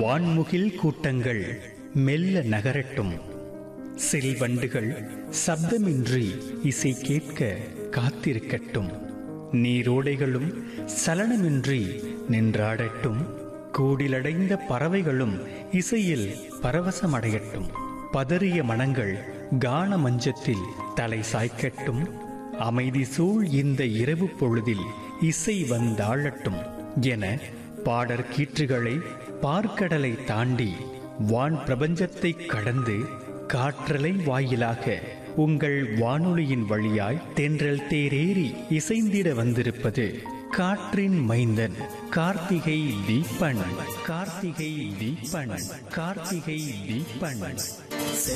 வான்முகில் கூட்டங்கள் மெல்ல நகரட்டும் செல்வண்டுகள் சப்தமின்றி இசை கேட்க காத்திருக்கட்டும் நீரோடைகளும் சலனமின்றி நின்றாடட்டும் கூடிலடைந்த பறவைகளும் இசையில் பரவசமடையட்டும் பதறிய மனங்கள் கான மஞ்சத்தில் தலை சாய்க்கட்டும் அமைதி சூழ் இந்த இரவு பொழுதில் இசை வந்தாழட்டும் என பாடற் கீற்றுகளை பார்க்கடலை தாண்டி வான் பிரபஞ்சத்தை கடந்து காற்றலை வாயிலாக உங்கள் வானொலியின் வழியாய் தென்றல் தேரேறி இசைந்திட வந்திருப்பது காற்றின் மைந்தன் கார்த்திகை தீபன் கார்த்திகை தீபன் கார்த்திகை தீபன்